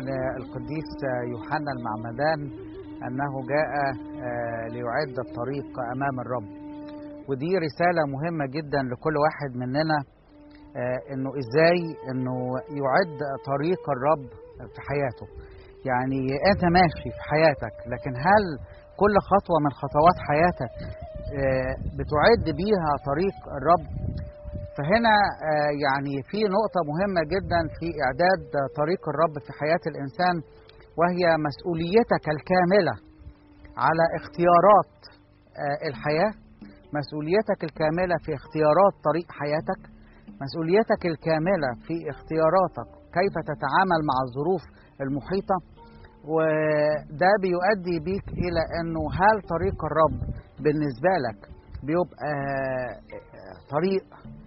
عن القديس يوحنا المعمدان أنه جاء ليعد الطريق أمام الرب ودي رسالة مهمة جدا لكل واحد مننا انه ازاي انه يعد طريق الرب في حياته يعني انت ماشي في حياتك لكن هل كل خطوه من خطوات حياتك بتعد بيها طريق الرب فهنا يعني في نقطه مهمه جدا في اعداد طريق الرب في حياه الانسان وهي مسؤوليتك الكامله على اختيارات الحياه مسؤوليتك الكامله في اختيارات طريق حياتك مسؤوليتك الكامله في اختياراتك كيف تتعامل مع الظروف المحيطه وده بيؤدي بيك الى انه هل طريق الرب بالنسبه لك بيبقى طريق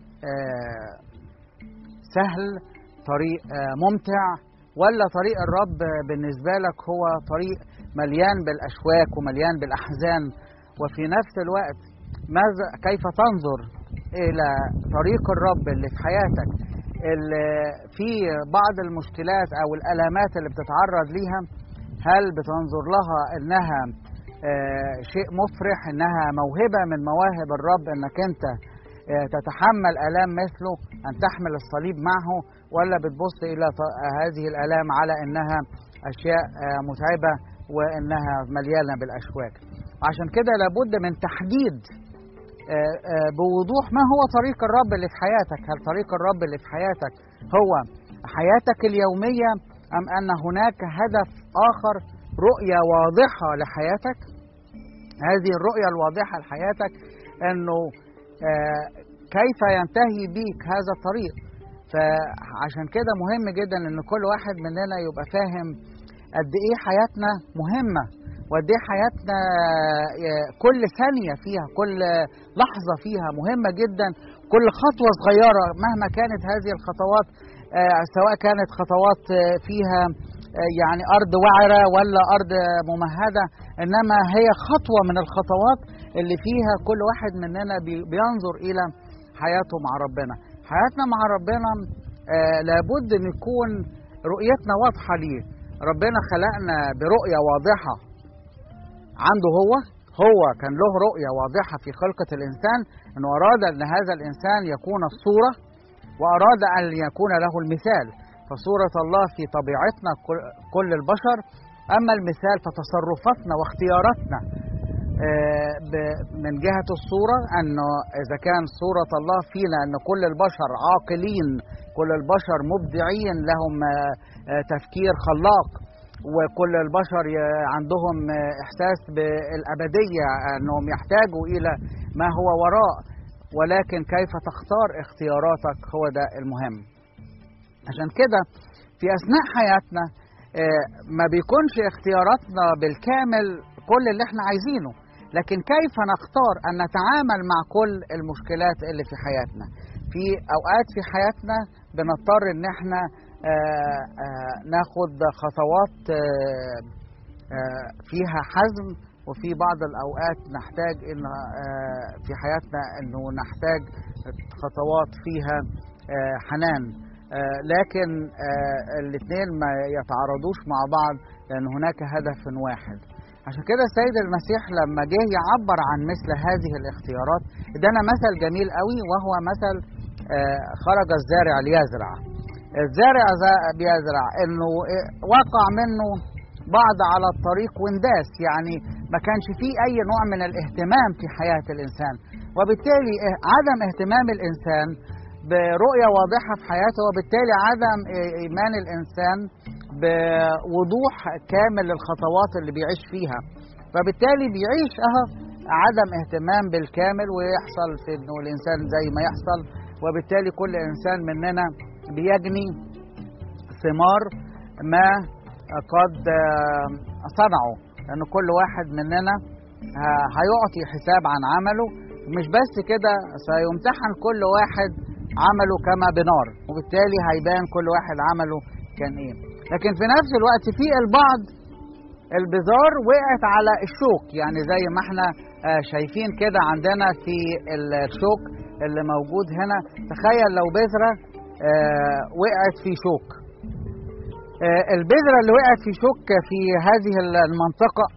سهل طريق ممتع ولا طريق الرب بالنسبه لك هو طريق مليان بالاشواك ومليان بالاحزان وفي نفس الوقت ماذا كيف تنظر الى طريق الرب اللي في حياتك اللي في بعض المشكلات او الالامات اللي بتتعرض ليها هل بتنظر لها انها آه شيء مفرح انها موهبه من مواهب الرب انك انت آه تتحمل الام مثله ان تحمل الصليب معه ولا بتبص الى هذه الالام على انها اشياء آه متعبه وانها مليانه بالاشواك عشان كده لابد من تحديد بوضوح ما هو طريق الرب اللي في حياتك هل طريق الرب اللي في حياتك هو حياتك اليومية أم أن هناك هدف آخر رؤية واضحة لحياتك هذه الرؤية الواضحة لحياتك أنه كيف ينتهي بيك هذا الطريق فعشان كده مهم جدا أن كل واحد مننا يبقى فاهم قد إيه حياتنا مهمة وقد ايه حياتنا كل ثانيه فيها كل لحظه فيها مهمه جدا كل خطوه صغيره مهما كانت هذه الخطوات سواء كانت خطوات فيها يعني ارض وعره ولا ارض ممهده انما هي خطوه من الخطوات اللي فيها كل واحد مننا بينظر الى حياته مع ربنا حياتنا مع ربنا لابد ان يكون رؤيتنا واضحه ليه ربنا خلقنا برؤيه واضحه عنده هو هو كان له رؤية واضحة في خلقة الإنسان أنه أراد أن هذا الإنسان يكون الصورة وأراد أن يكون له المثال فصورة الله في طبيعتنا كل البشر أما المثال فتصرفاتنا واختياراتنا من جهة الصورة أنه إذا كان صورة الله فينا أن كل البشر عاقلين كل البشر مبدعين لهم تفكير خلاق وكل البشر عندهم احساس بالابديه انهم يحتاجوا الى ما هو وراء ولكن كيف تختار اختياراتك هو ده المهم عشان كده في اثناء حياتنا ما بيكونش اختياراتنا بالكامل كل اللي احنا عايزينه لكن كيف نختار ان نتعامل مع كل المشكلات اللي في حياتنا في اوقات في حياتنا بنضطر ان احنا آآ آآ ناخد خطوات آآ فيها حزم وفي بعض الاوقات نحتاج ان في حياتنا انه نحتاج خطوات فيها حنان لكن الاثنين ما يتعارضوش مع بعض لان هناك هدف واحد عشان كده السيد المسيح لما جه يعبر عن مثل هذه الاختيارات ادانا مثل جميل قوي وهو مثل خرج الزارع ليزرع الزارع بيزرع انه وقع منه بعض على الطريق وانداس يعني ما كانش فيه اي نوع من الاهتمام في حياه الانسان وبالتالي عدم اهتمام الانسان برؤيه واضحه في حياته وبالتالي عدم ايمان الانسان بوضوح كامل للخطوات اللي بيعيش فيها فبالتالي بيعيش اه عدم اهتمام بالكامل ويحصل في انه الانسان زي ما يحصل وبالتالي كل انسان مننا بيجني ثمار ما قد صنعه لأن كل واحد مننا هيعطي حساب عن عمله مش بس كده سيمتحن كل واحد عمله كما بنار وبالتالي هيبان كل واحد عمله كان ايه لكن في نفس الوقت في البعض البذار وقعت على الشوك يعني زي ما احنا شايفين كده عندنا في الشوك اللي موجود هنا تخيل لو بذرة وقعت في شوك آه، البذرة اللي وقعت في شك في هذه المنطقة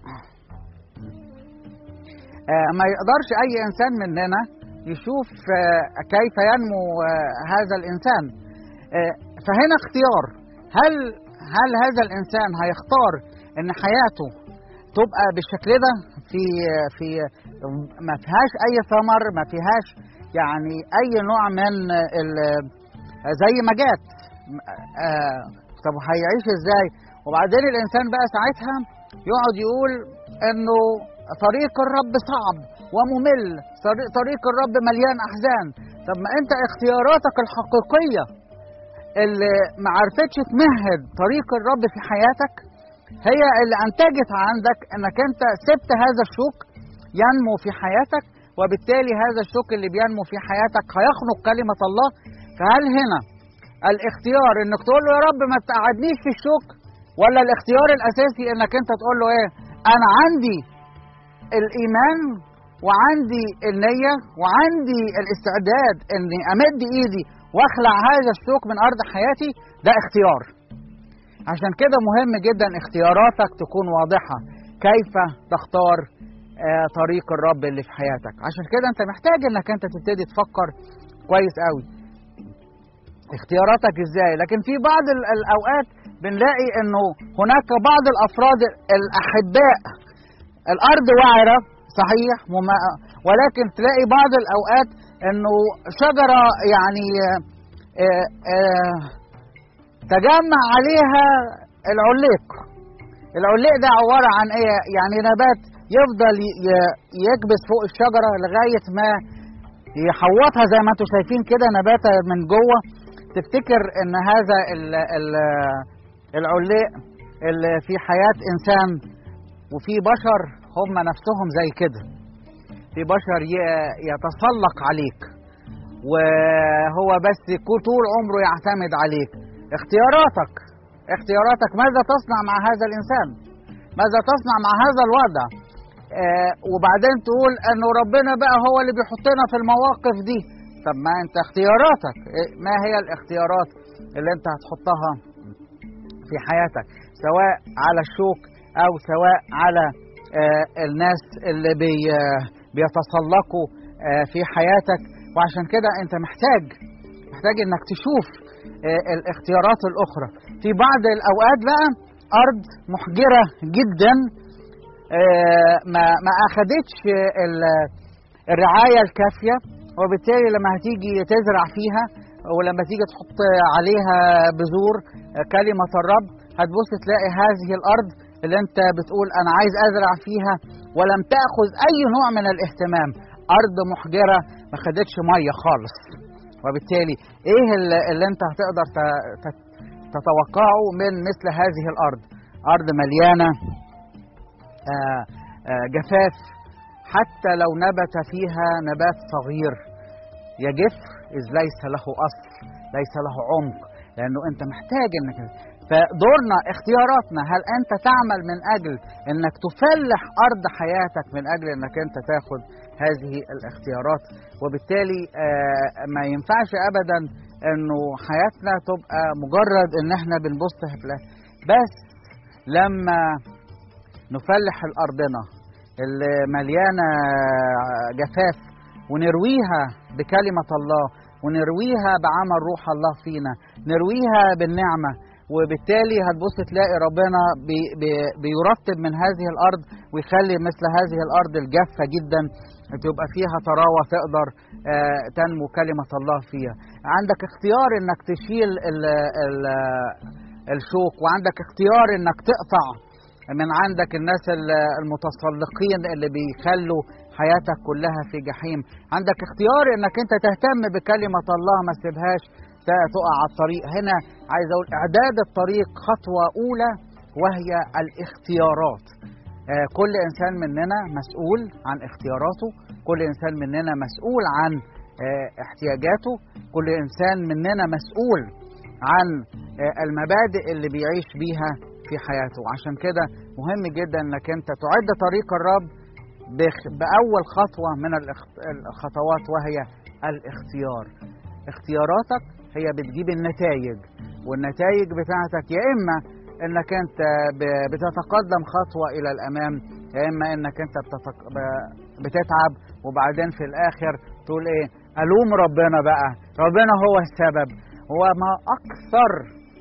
آه، ما يقدرش أي إنسان مننا يشوف آه، كيف ينمو آه، هذا الإنسان آه، فهنا اختيار هل هل هذا الإنسان هيختار إن حياته تبقى بالشكل ده في في ما فيهاش أي ثمر ما فيهاش يعني أي نوع من ال- زي ما جات آه، طب هيعيش ازاي وبعدين الانسان بقى ساعتها يقعد يقول انه طريق الرب صعب وممل طريق- طريق الرب مليان احزان طب ما انت اختياراتك الحقيقيه اللي ما عرفتش تمهد طريق الرب في حياتك هي اللي انتجت عندك انك انت سبت هذا الشوك ينمو في حياتك وبالتالي هذا الشوك اللي بينمو في حياتك هيخنق كلمه الله فهل هنا الاختيار انك تقول له يا رب ما تقعدنيش في الشوك ولا الاختيار الاساسي انك انت تقول له ايه انا عندي الايمان وعندي النيه وعندي الاستعداد اني امد ايدي واخلع هذا الشوك من ارض حياتي ده اختيار عشان كده مهم جدا اختياراتك تكون واضحه كيف تختار آه، طريق الرب اللي في حياتك عشان كده انت محتاج انك انت تبتدي تفكر كويس قوي اختياراتك ازاي لكن في بعض ال- الاوقات بنلاقي انه هناك بعض الافراد الاحباء الارض وعره صحيح مما ولكن تلاقي بعض الاوقات انه شجره يعني آه، آه، آه، تجمع عليها العليق العليق ده عباره عن ايه يعني نبات يفضل ي- ي- يكبس فوق الشجره لغايه ما يحوطها زي ما انتم شايفين كده نباتة من جوه تفتكر ان هذا ال ال العلاق اللي في حياة انسان وفي بشر هم نفسهم زي كده في بشر ي- يتسلق عليك وهو بس يكون طول عمره يعتمد عليك اختياراتك اختياراتك ماذا تصنع مع هذا الانسان ماذا تصنع مع هذا الوضع آه وبعدين تقول انه ربنا بقى هو اللي بيحطنا في المواقف دي طب ما انت اختياراتك إيه- ما هي الاختيارات اللي انت هتحطها في حياتك سواء على الشوك او سواء على آه الناس اللي بي آه بيتسلقوا آه في حياتك وعشان كده انت محتاج محتاج انك تشوف آه الاختيارات الاخرى في بعض الاوقات بقى ارض محجره جدا آه، ما ما اخدتش ال- الرعايه الكافيه وبالتالي لما هتيجي تزرع فيها ولما تيجي تحط عليها بذور آه، كلمه الرب هتبص تلاقي هذه الارض اللي انت بتقول انا عايز ازرع فيها ولم تاخذ اي نوع من الاهتمام ارض محجره ما خدتش ميه خالص وبالتالي ايه اللي اللي انت هتقدر ت- ت- تتوقعه من مثل هذه الارض ارض مليانه آه، آه، جفاف حتى لو نبت فيها نبات صغير يجف إذ ليس له أصل ليس له عمق لأنه أنت محتاج أنك فدورنا اختياراتنا هل أنت تعمل من أجل أنك تفلح أرض حياتك من أجل أنك أنت تاخد هذه الاختيارات وبالتالي آه، ما ينفعش أبدا أنه حياتنا تبقى مجرد أن احنا بنبص في- بس لما نفلح الأرضنا اللي مليانة جفاف ونرويها بكلمة الله ونرويها بعمل روح الله فينا نرويها بالنعمة وبالتالي هتبص تلاقي ربنا بي بي بيرتب من هذه الأرض ويخلي مثل هذه الأرض الجافة جدا تبقى فيها طراوة تقدر آه، تنمو كلمة الله فيها عندك اختيار انك تشيل ال ال الشوك وعندك اختيار انك تقطع من عندك الناس ال- المتسلقين اللي بيخلوا حياتك كلها في جحيم عندك اختيار انك انت تهتم بكلمة الله ما تسيبهاش ت- تقع على الطريق هنا عايز اقول اعداد الطريق خطوة اولى وهي الاختيارات آه، كل انسان مننا مسؤول عن اختياراته كل انسان مننا مسؤول عن آه، احتياجاته كل انسان مننا مسؤول عن آه، المبادئ اللي بيعيش بيها في حياته عشان كده مهم جدا انك انت تعد طريق الرب بخ- باول خطوه من الاخت- الخطوات وهي الاختيار اختياراتك هي بتجيب النتائج والنتائج بتاعتك يا اما انك انت ب- بتتقدم خطوه الى الامام يا اما انك انت بتتق... ب- بتتعب وبعدين في الاخر تقول ايه الوم ربنا بقى ربنا هو السبب هو ما اكثر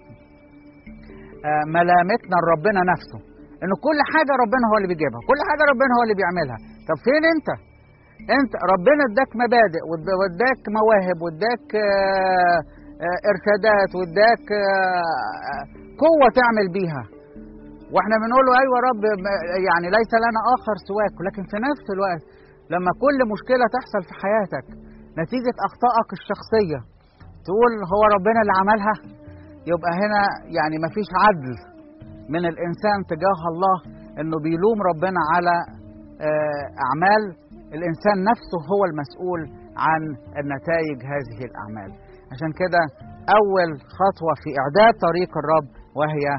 آه، ملامتنا لربنا نفسه ان كل حاجه ربنا هو اللي بيجيبها كل حاجه ربنا هو اللي بيعملها طب فين انت انت ربنا اداك مبادئ واد- واداك مواهب واداك آه، آه، ارشادات واداك آه، قوه تعمل بيها واحنا بنقول له ايوه يا رب م- يعني ليس لنا اخر سواك لكن في نفس الوقت لما كل مشكله تحصل في حياتك نتيجه اخطائك الشخصيه تقول هو ربنا اللي عملها يبقى هنا يعني مفيش عدل من الانسان تجاه الله انه بيلوم ربنا على آه، اعمال الانسان نفسه هو المسؤول عن النتائج هذه الاعمال عشان كده اول خطوه في اعداد طريق الرب وهي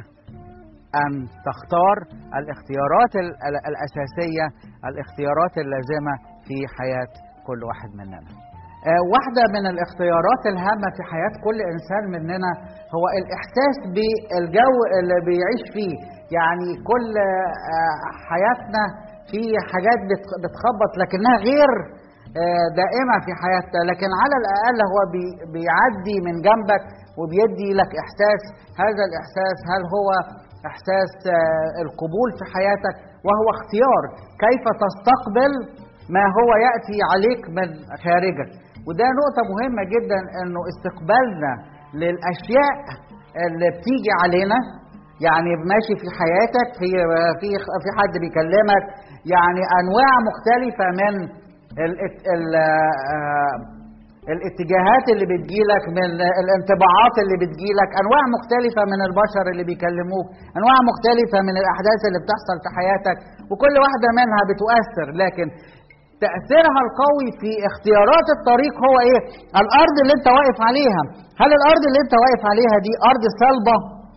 ان تختار الاختيارات ال- ال- الاساسيه الاختيارات اللازمه في حياه كل واحد مننا آه، واحدة من الاختيارات الهامة في حياة كل إنسان مننا هو الإحساس بالجو اللي بيعيش فيه يعني كل آه، حياتنا في حاجات بت- بتخبط لكنها غير آه، دائمة في حياتنا لكن على الأقل هو بي- بيعدي من جنبك وبيدي لك إحساس هذا الإحساس هل هو إحساس آه، القبول في حياتك وهو اختيار كيف تستقبل ما هو ياتي عليك من خارجك وده نقطة مهمة جدا انه استقبالنا للاشياء اللي بتيجي علينا يعني ماشي في حياتك في في في حد بيكلمك يعني انواع مختلفة من ال ال آه، الاتجاهات اللي بتجيلك من الانطباعات اللي بتجيلك انواع مختلفة من البشر اللي بيكلموك انواع مختلفة من الاحداث اللي بتحصل في حياتك وكل واحدة منها بتؤثر لكن تأثيرها القوي في اختيارات الطريق هو ايه؟ الأرض اللي أنت واقف عليها، هل الأرض اللي أنت واقف عليها دي أرض صلبة؟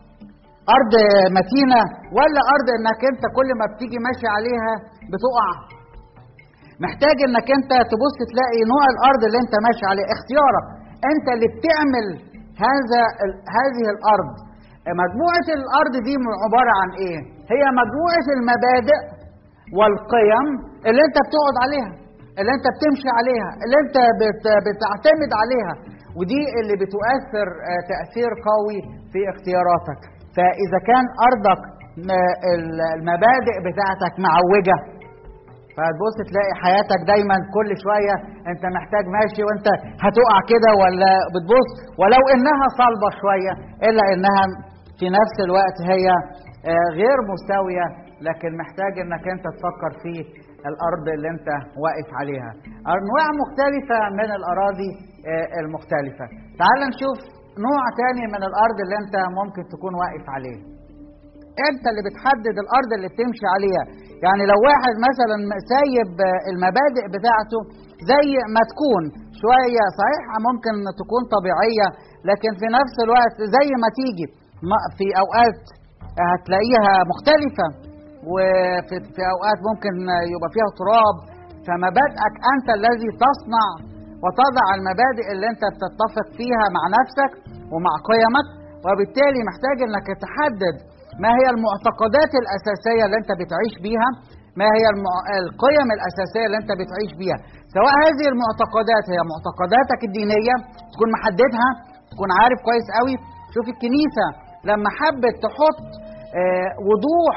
أرض متينة؟ ولا أرض إنك أنت كل ما بتيجي ماشي عليها بتقع؟ محتاج إنك أنت تبص تلاقي نوع الأرض اللي أنت ماشي عليه، اختيارك، أنت اللي بتعمل هذا ال- هذه الأرض. مجموعة الأرض دي عبارة عن إيه؟ هي مجموعة المبادئ والقيم اللي انت بتقعد عليها اللي انت بتمشي عليها اللي انت بت بتعتمد عليها ودي اللي بتؤثر آه، تأثير قوي في اختياراتك فإذا كان أرضك م- ال- المبادئ بتاعتك معوجة فهتبص تلاقي حياتك دايما كل شوية انت محتاج ماشي وانت هتقع كده ولا بتبص ولو انها صلبة شوية الا انها في نفس الوقت هي آه، غير مستوية لكن محتاج انك انت تفكر في الارض اللي انت واقف عليها انواع مختلفة من الاراضي آه، المختلفة تعال نشوف نوع تاني من الارض اللي انت ممكن تكون واقف عليه انت اللي بتحدد الارض اللي بتمشي عليها يعني لو واحد مثلا سايب المبادئ بتاعته زي ما تكون شويه صحيح ممكن تكون طبيعيه لكن في نفس الوقت زي ما تيجي ما- في اوقات هتلاقيها مختلفه وفي في اوقات ممكن يبقى فيها تراب فمبادئك انت الذي تصنع وتضع المبادئ اللي انت بتتفق فيها مع نفسك ومع قيمك وبالتالي محتاج انك تحدد ما هي المعتقدات الاساسيه اللي انت بتعيش بيها ما هي المع... القيم الاساسيه اللي انت بتعيش بيها سواء هذه المعتقدات هي معتقداتك الدينيه تكون محددها تكون عارف كويس قوي شوف الكنيسه لما حبت تحط آه، وضوح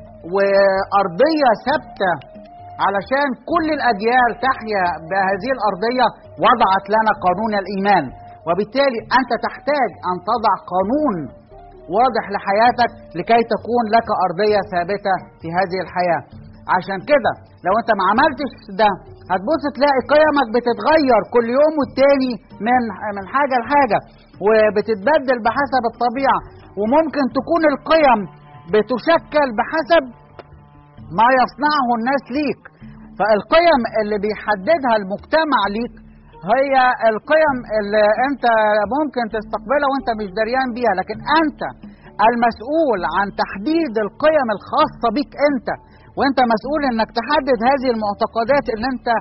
وارضيه ثابته علشان كل الاجيال تحيا بهذه الارضيه وضعت لنا قانون الايمان وبالتالي انت تحتاج ان تضع قانون واضح لحياتك لكي تكون لك ارضيه ثابته في هذه الحياه عشان كده لو انت ما عملتش ده هتبص تلاقي قيمك بتتغير كل يوم والتاني من من حاجه لحاجه وبتتبدل بحسب الطبيعه وممكن تكون القيم بتشكل بحسب ما يصنعه الناس ليك فالقيم اللي بيحددها المجتمع ليك هي القيم اللي انت ممكن تستقبلها وانت مش دريان بيها لكن انت المسؤول عن تحديد القيم الخاصة بيك انت وانت مسؤول انك تحدد هذه المعتقدات اللي انت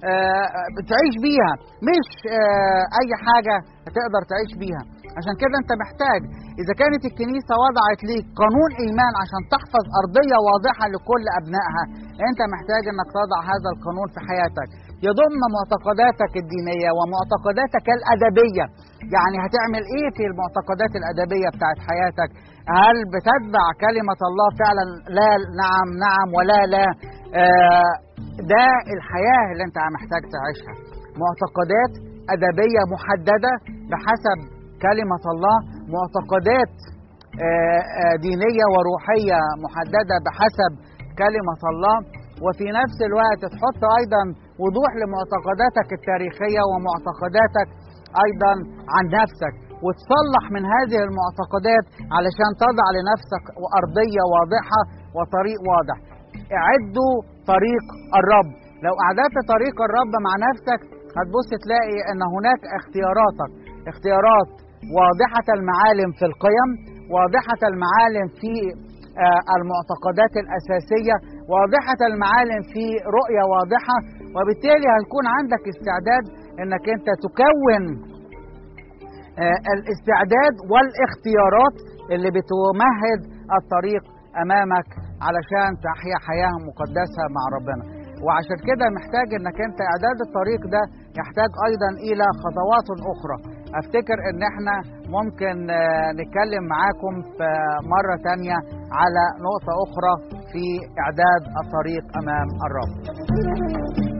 آه، بتعيش بيها مش آه، اي حاجه تقدر تعيش بيها عشان كده انت محتاج اذا كانت الكنيسه وضعت ليك قانون ايمان عشان تحفظ ارضيه واضحه لكل ابنائها انت محتاج انك تضع هذا القانون في حياتك يضم معتقداتك الدينيه ومعتقداتك الادبيه يعني هتعمل ايه في المعتقدات الادبيه بتاعت حياتك هل بتتبع كلمه الله فعلا لا نعم نعم ولا لا آه ده الحياه اللي انت محتاج تعيشها معتقدات ادبيه محدده بحسب كلمه الله معتقدات آه، آه، دينيه وروحيه محدده بحسب كلمه الله وفي نفس الوقت تحط ايضا وضوح لمعتقداتك التاريخيه ومعتقداتك ايضا عن نفسك وتصلح من هذه المعتقدات علشان تضع لنفسك ارضيه واضحه وطريق واضح اعدوا طريق الرب لو اعددت طريق الرب مع نفسك هتبص تلاقي ان هناك اختياراتك اختيارات واضحه المعالم في القيم واضحه المعالم في آه، المعتقدات الاساسيه واضحه المعالم في رؤيه واضحه وبالتالي هيكون عندك استعداد انك انت تكون آه، الاستعداد والاختيارات اللي بتمهد الطريق امامك علشان تحيا حياه مقدسه مع ربنا وعشان كده محتاج انك انت اعداد الطريق ده يحتاج ايضا الى خطوات اخرى افتكر ان احنا ممكن آه، نتكلم معاكم في مره تانية على نقطه اخرى في اعداد الطريق امام الرب